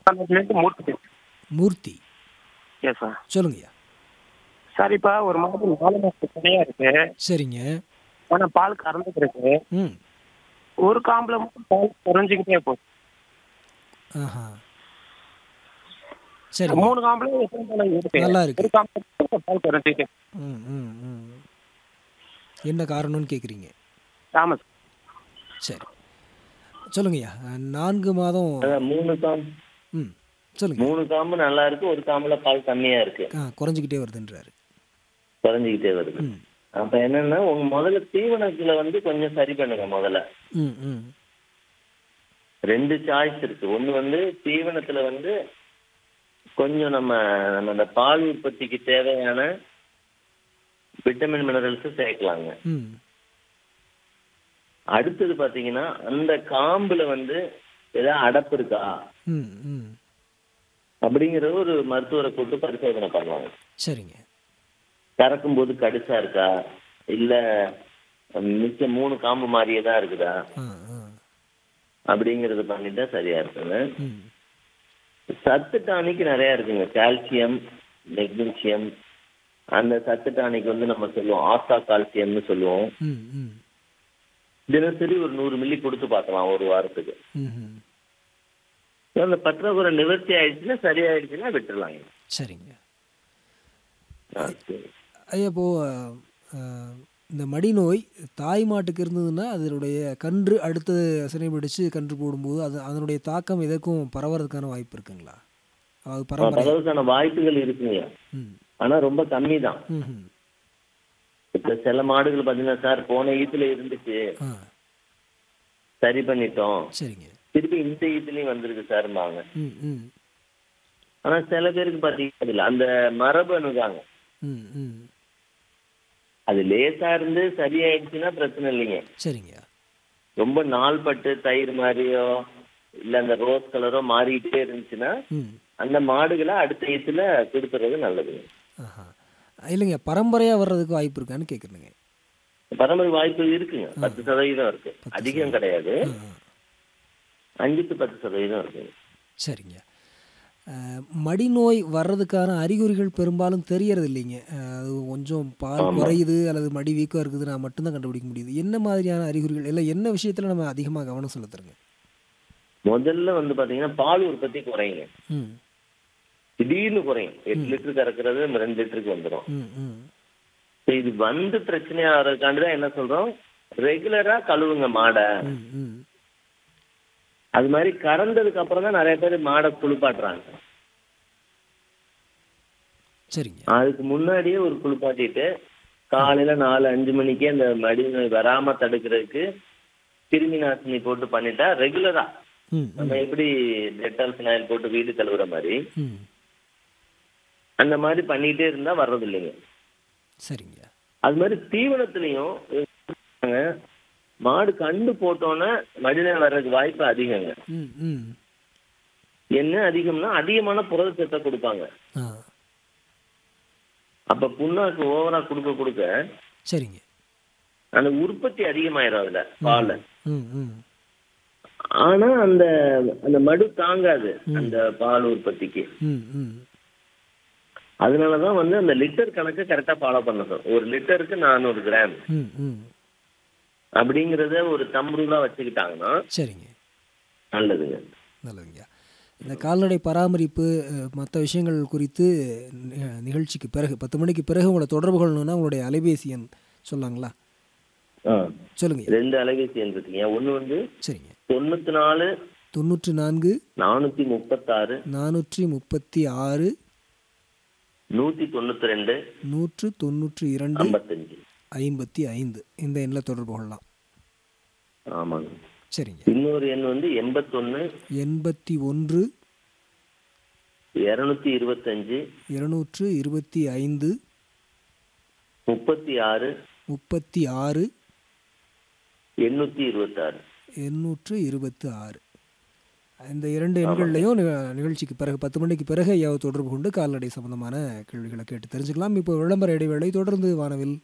காலேஜ்லேருந்து Murthy Murthy yes sir சொல்லுங்கய்யா sir இப்போ ஒரு மாதம் நாலு மாதத்துக்கு தனியாக இருக்கு சரிங்க ஆனால் பால் கறந்துட்டு இருக்கு ம் ஒரு காம்பில் மட்டும் பால் குறைஞ்சிக்கிட்டே போகுது ஆஹா சரிங்க மூணு காம்பில் எத்தனை பால் இருக்கு நல்லா இருக்கு. ஒரு காம்பில் பால் குறைஞ்சிக்கிட்டே ம் ம் ம் என்ன காரணம்னு கேட்குறீங்க ஆமாம் சார் சரி சொல்லுங்கய்யா நான்கு மாதம் அதான் மூணு காம்பு ம் சொல்லுங்க மூணு காம்பு நல்லா இருக்கு ஒரு காம்புல பால் கம்மியா இருக்கு ஆ குறைஞ்சிக்கிட்டே வருதுன்றாரு குறைஞ்சிக்கிட்டே வருது ம் அப்ப என்னன்னா உங்க முதல்ல தீவனத்துல வந்து கொஞ்சம் சரி பண்ணுங்க முதல்ல ம் ம் ரெண்டு சாய்ஸ் இருக்கு ஒண்ணு வந்து தீவனத்துல வந்து கொஞ்சம் நம்ம நம்ம அந்த பால் உற்பத்திக்கு தேவையான விட்டமின் மினரல்ஸ் சேர்க்கலாங்க ம் அடுத்தது பாத்தீங்கன்னா அந்த காம்புல வந்து ஏதாவது அடப்பு இருக்கா ம் ம் அப்படிங்கிற ஒரு மருத்துவரை கூட்டு பரிசோதனை பண்ணுவாங்க சரிங்க கறக்கும் போது கடிசா இருக்கா இல்ல மிச்ச மூணு காம்பு மாதிரியே தான் இருக்குதா ஆ ஆ அப்படிங்கறது பண்ணிட்டா சரியா இருக்குங்க ம் சத்து டானிக் நிறைய இருக்குங்க கால்சியம் மெக்னீசியம் அந்த சத்து டானிக் வந்து நம்ம சொல்லுவோம் ஆஸ்டா கால்சியம்னு சொல்லுவோம் ம் ம் தினசரி ஒரு நூறு மில்லி கொடுத்து பார்க்கலாம் ஒரு வாரத்துக்கு ம் ம் அந்த பற்றாக்குறை நிவர்த்தி ஆயிடுச்சுன்னா சரியாயிடுச்சுன்னா விட்டுறலாங்க சரிங்க ஆ, சரி. ஐயா இப்போ ஆ, இந்த மடி நோய் தாய் மாட்டுக்கு இருந்ததுன்னா அதனுடைய கன்று அடுத்து சினை பிடிச்சு கன்று போடும்போது அது அதனுடைய தாக்கம் எதற்கும் பரவறதுக்கான வாய்ப்பு இருக்குங்களா அது ஆ, பரம்பரை பரவலுக்கான வாய்ப்புகள் இருக்குங்க ம் ஆனா ரொம்ப கம்மி தான் ம் ம் இப்ப சில மாடுகள் பாத்தீங்கன்னா சார் போன ஈத்துல இருந்துச்சு ஆ சரி பண்ணிட்டோம் சரிங்க திருப்பி இந்த ஈத்துலயும் வந்திருக்கு சார்பாங்க ம் ம் ஆனா சில பேருக்கு பாத்தீங்கன்னா இல்ல அந்த மரபணு தாங்க ம் ம் அது லேசா இருந்து சரியாயிடுச்சுன்னா பிரச்சனை இல்லைங்க சரிங்க ரொம்ப நாள் பட்டு தயிர் மாதிரியோ இல்ல அந்த ரோஸ் கலரோ மாறிக்கிட்டே இருந்துச்சுன்னா ம் அந்த மாடுகளை அடுத்த ஈத்துல கொடுத்துறது நல்லதுங்க ஆஹா இல்லைங்க பரம்பரையாக வர்றதுக்கு வாய்ப்பு இருக்கான்னு கேட்குறேங்க பரம்பரை வாய்ப்பு இருக்குங்க பத்து சதவீதம் இருக்கு அதிகம் கிடையாது ஆ ஆ அஞ்சு டு பத்து சதவீதம் இருக்குங்க சரிங்க அஹ், மடிநோய் வர்றதுக்கான அறிகுறிகள் பெரும்பாலும் தெரியறது இல்லைங்க அஹ், அது கொஞ்சம் பால் குறையுது அல்லது மடி வீக்கம் இருக்குது நான் மட்டும்தான் கண்டுபிடிக்க முடியுது என்ன மாதிரியான அறிகுறிகள் இல்லை என்ன விஷயத்தில் நம்ம அதிகமாக கவனம் செலுத்துறோங்க முதல்ல வந்து பாத்தீங்கன்னா பால் உற்பத்தி குறையுங்க ம் திடீர்னு குறையும் எட்டு லிட்டர் கறக்குறது நம்ம ரெண்டு லிட்டருக்கு வந்துடும் ம் ம் இது வந்து பிரச்சனை ஆகிறதுக்காண்டி தான் என்ன சொல்றோம் ரெகுலரா கழுவுங்க மாடை ம் ம் அது மாதிரி கறந்ததுக்கு அப்புறம் தான் நிறைய பேர் மாடை குளிப்பாட்டுறாங்க சரிங்க அதுக்கு முன்னாடியே ஒரு குளிப்பாட்டிட்டு காலையில நாலு அஞ்சு மணிக்கே அந்த மடி நோய் வராம தடுக்கிறதுக்கு கிருமி நாசினி போட்டு பண்ணிட்டா ரெகுலரா ம் ம் நம்ம எப்படி டெட்டால் ஃபினாயில் போட்டு வீடு கழுவுற மாதிரி ம் அந்த மாதிரி பண்ணிட்டே இருந்தா வர்றது இல்லைங்க சரிங்க அது மாதிரி தீவனத்திலையும் சொல்றாங்க, மாடு கண்டு போட்டோன்னே மடிநோய் வர்றதுக்கு வாய்ப்பு அதிகங்க ம் ம் என்ன அதிகம்னா அதிகமான புரதச்சத்தை கொடுப்பாங்க ஆ அப்ப புண்ணாக்கு ஓவரா கொடுக்க கொடுக்க சரிங்க அந்த உற்பத்தி அதிகமாயிரும் அதுல பால்ல ம் ம் ஆனா அந்த அந்த மடு தாங்காது அந்த பால் உற்பத்திக்கு ம் ம் அதனாலதான் வந்து அந்த லிட்டர் கணக்கு கரெக்டா ஃபாலோ பண்ணணும் ஒரு லிட்டருக்கு நானூறு கிராம் ம் ம் அப்படிங்கறத ஒரு தம்ரூலா வச்சுக்கிட்டாங்கன்னா சரிங்க நல்லதுங்க நல்லதுங்க இந்த கால்நடை பராமரிப்பு மற்ற விஷயங்கள் குறித்து நி- நிகழ்ச்சிக்கு பிறகு பத்து மணிக்கு பிறகு உங்களை தொடர்பு கொள்ளணும்னா உங்களுடைய அலைபேசி எண் சொல்லாங்களா ஆ. சொல்லுங்க ரெண்டு அலைபேசி எண் இருக்குங்க ஒண்ணு வந்து சரிங்க தொண்ணூத்தி நாலு தொண்ணூற்றி நான்கு நானூத்தி முப்பத்தாறு நானூற்றி முப்பத்தி ஆறு நூத்தி தொண்ணூத்தி ரெண்டு நூற்று தொண்ணூற்றி இரண்டு ஐம்பத்தஞ்சு ஐம்பத்தி ஐந்து இந்த எண்ணில் தொடர்பு கொள்ளலாம் ஆமாங்க சரிங்க இன்னொரு எண் வந்து எண்பத்தொன்னு எண்பத்தி ஒன்று இருநூத்தி இருபத்தஞ்சு இருநூற்று இருபத்தி ஐந்து முப்பத்தி ஆறு முப்பத்தி ஆறு எண்ணூத்தி இருபத்தாறு எண்ணூற்று இருபத்து ஆறு இந்த இரண்டு எண்கள்லையும் நிக- நிகழ்ச்சிக்கு பிறகு பத்து மணிக்கு பிறகு ஐயாவை தொடர்பு கொண்டு கால்நடை சம்பந்தமான கேள்விகளை கேட்டு தெரிஞ்சுக்கலாம் இப்போ விளம்பர இடைவேளை தொடர்ந்து வானவில்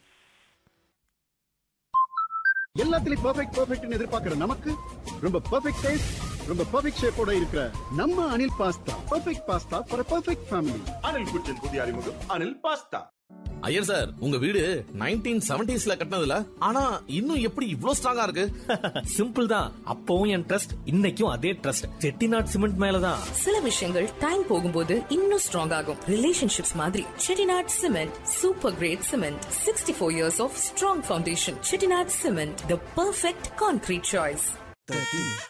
எல்லாத்துலயும் பெர்ஃபெக்ட் பெர்ஃபெக்ட்னு எதிர்பார்க்கிற நமக்கு ரொம்ப பெர்ஃபெக்ட் டேஸ்ட் ரொம்ப பெர்ஃபெக்ட் ஷேப்போட இருக்கிற நம்ம Anil pasta perfect pasta for perfect family Anil kitchen புதிய அறிமுகம் அனில் பாஸ்தா ஐயர் சார் உங்க வீடு நைன்டீன் செவன்டிஸ்ல கட்டினதுல ஆனா இன்னும் எப்படி இவ்ளோ ஸ்ட்ராங்கா இருக்கு சிம்பிள் தான் அப்பவும் என் ட்ரஸ்ட் இன்னைக்கும் அதே ட்ரஸ்ட் செட்டிநாட் சிமெண்ட் மேலதான் சில விஷயங்கள் டைம் போகும்போது இன்னும் ஸ்ட்ராங் ஆகும் ரிலேஷன்ஷிப்ஸ் மாதிரி Chettinad cement super great cement sixty four years of strong foundation Chettinad cement the perfect concrete choice